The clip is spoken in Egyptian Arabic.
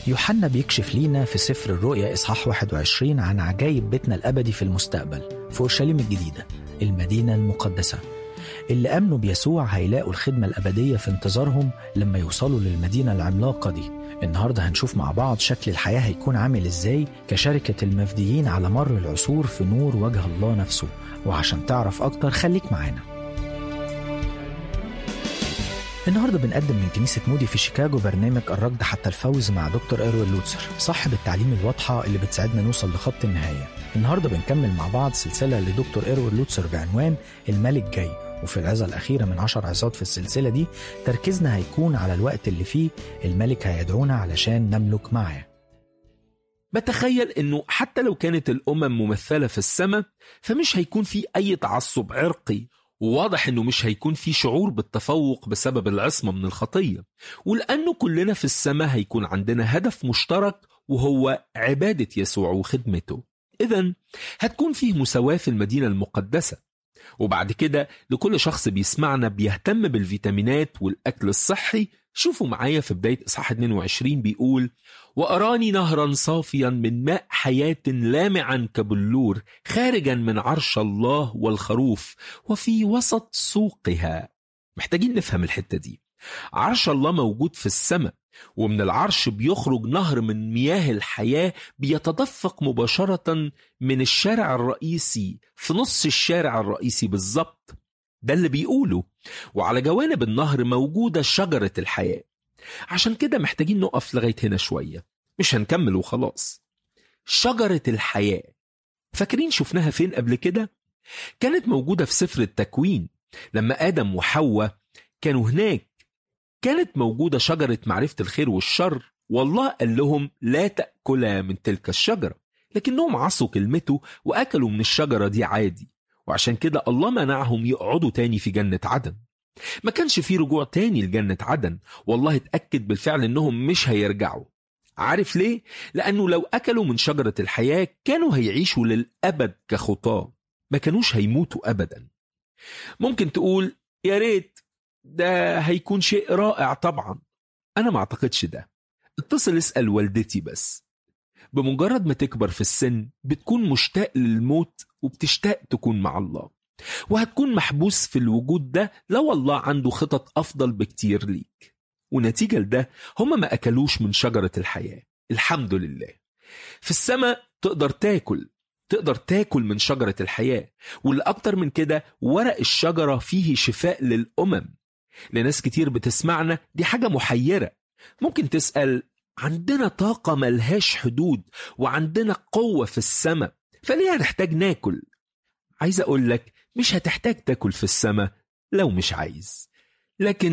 يوحنا بيكشف لينا في سفر الرؤيا إصحاح 21 عن عجائب بيتنا الأبدي في المستقبل في أورشليم الجديدة المدينة المقدسة اللي آمنوا بيسوع هيلاقوا الخدمة الأبدية في انتظارهم لما يوصلوا للمدينة العملاقة دي النهاردة هنشوف مع بعض شكل الحياة هيكون عامل إزاي كشركة المفديين على مر العصور في نور وجه الله نفسه وعشان تعرف أكتر خليك معانا النهارده بنقدم من كنيسة مودي في شيكاغو برنامج الركض حتى الفوز مع دكتور إيروين لوتسر صاحب التعليم الواضحة اللي بتساعدنا نوصل لخط النهاية النهارده بنكمل مع بعض سلسلة لدكتور إيروين لوتسر بعنوان الملك جاي وفي العظة الأخيرة من عشر عظات في السلسلة دي تركيزنا هيكون على الوقت اللي فيه الملك هيدعونا علشان نملك معاه بتخيل انه حتى لو كانت الامم ممثله في السماء فمش هيكون في اي تعصب عرقي وواضح انه مش هيكون في شعور بالتفوق بسبب العصمه من الخطيه ولانه كلنا في السماء هيكون عندنا هدف مشترك وهو عباده يسوع وخدمته اذا هتكون فيه مساواه في المدينه المقدسه وبعد كده لكل شخص بيسمعنا بيهتم بالفيتامينات والاكل الصحي شوفوا معايا في بدايه اصحاح 22 بيقول واراني نهرا صافيا من ماء حياه لامعا كبلور خارجا من عرش الله والخروف وفي وسط سوقها محتاجين نفهم الحته دي عرش الله موجود في السماء ومن العرش بيخرج نهر من مياه الحياة بيتدفق مباشرة من الشارع الرئيسي في نص الشارع الرئيسي بالظبط ده اللي بيقوله وعلى جوانب النهر موجودة شجرة الحياة عشان كده محتاجين نقف لغاية هنا شوية مش هنكمل وخلاص شجرة الحياة فاكرين شفناها فين قبل كده؟ كانت موجودة في سفر التكوين لما آدم وحواء كانوا هناك كانت موجودة شجرة معرفة الخير والشر والله قال لهم لا تأكلا من تلك الشجرة لكنهم عصوا كلمته وأكلوا من الشجرة دي عادي وعشان كده الله منعهم يقعدوا تاني في جنة عدن ما كانش في رجوع تاني لجنة عدن والله اتأكد بالفعل انهم مش هيرجعوا عارف ليه؟ لأنه لو أكلوا من شجرة الحياة كانوا هيعيشوا للأبد كخطاة ما كانوش هيموتوا أبدا ممكن تقول يا ريت ده هيكون شيء رائع طبعا أنا ما أعتقدش ده اتصل اسأل والدتي بس بمجرد ما تكبر في السن بتكون مشتاق للموت وبتشتاق تكون مع الله وهتكون محبوس في الوجود ده لو الله عنده خطط أفضل بكتير ليك ونتيجة لده هم ما أكلوش من شجرة الحياة الحمد لله في السماء تقدر تاكل تقدر تاكل من شجرة الحياة واللي أكتر من كده ورق الشجرة فيه شفاء للأمم لناس كتير بتسمعنا دي حاجة محيرة ممكن تسأل عندنا طاقة ملهاش حدود وعندنا قوة في السماء فليه هنحتاج ناكل عايز أقول لك مش هتحتاج تاكل في السماء لو مش عايز لكن